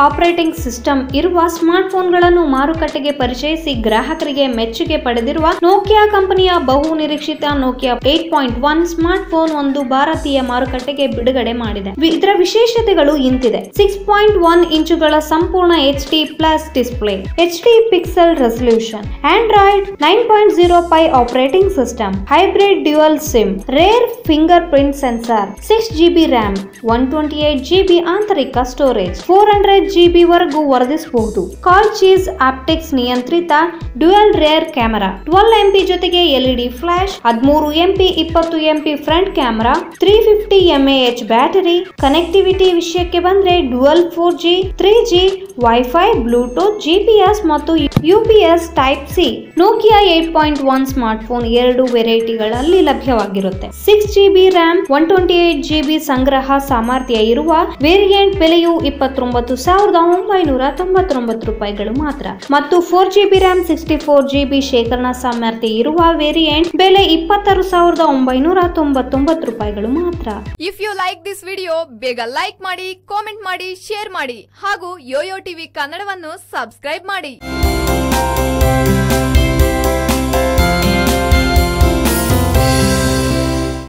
operating system ಇರುವ ಸ್ಮಾರ್ಟ್ಫೋನ್ಗಳನ್ನು ಮಾರುಕಟ್ಟೆಗೆ ಪರಿಚಯಿಸಿ ಗ್ರಾಹಕರಿಗೆ ಮೆಚ್ಚುಗೆ ಪಡೆದಿರುವ ನೋಕಿಯಾ ಕಂಪನಿಯ ಬಹು ನಿರೀಕ್ಷಿತ Nokia eight point one smartphone ಒಂದು ಭಾರತೀಯ ಮಾರುಕಟ್ಟೆಗೆ ಬಿಡುಗಡೆ ಮಾಡಿದೆ ವಿ- ಇದರ ವಿಶೇಷತೆಗಳು ಇಂತಿದೆ ಸಿಕ್ಸ್ ಪಾಯಿಂಟ್ ಒನ್ ಇಂಚುಗಳ ಸಂಪೂರ್ಣ H D plus display H D pixel resolution Android nine point zero five operating system hybrid dual SIM rear fingerprint sensor six GB RAM one twenty eight GB ಆಂತರಿಕ storage four hundred GB ವರೆಗೂ ವರ್ಧಿಸಬಹುದು Carl Zeiss optics ನಿಯಂತ್ರಿತ dual rear camera twelve MP ಜೊತೆಗೆ LED flash ಹದಿಮೂರು MP ಇಪ್ಪತ್ತು MP front camera three fifty mAh battery connectivity ವಿಷಯಕ್ಕೆ ಬಂದ್ರೆ dual four G three G WiFi Bluetooth GPS ಮತ್ತು ಯುಪಿಎಸ್ type C Nokia eight point one smartphone ಎರಡು ವೆರೈಟಿಗಳಲ್ಲಿ ಲಭ್ಯವಾಗಿರುತ್ತೆ six GB RAM one twenty eight GB ಸಂಗ್ರಹ ಸಾಮರ್ಥ್ಯ ಇರುವ ವೇರಿಯಂಟ್ ಬೆಲೆಯು ಇಪ್ಪತ್ತೊಂಬತ್ತು ಸಾವಿರದ ಒಂಬೈನೂರ ತೊಂಬತ್ತೊಂಬತ್ತು ರೂಪಾಯಿಗಳು ಮಾತ್ರ ಮತ್ತು four GB RAM sixty four GB ಶೇಖರಣಾ ಸಾಮರ್ಥ್ಯ ಇರುವ ವೇರಿಯಂಟ್ ಬೆಲೆ ಇಪ್ಪತ್ತಾರು ಸಾವಿರದ ಒಂಬೈನೂರ ತೊಂಬತ್ತೊಂಬತ್ತು ರೂಪಾಯಿಗಳು ಮಾತ್ರ if you like this video ಬೇಗ ಲೈಕ್ ಮಾಡಿ ಕಾಮೆಂಟ್ ಮಾಡಿ ಶೇರ್ ಮಾಡಿ ಹಾಗೂ ಯೋಯೋ ಟಿವಿ ಕನ್ನಡವನ್ನು ಸಬ್ಸ್ಕ್ರೈಬ್ ಮಾಡಿ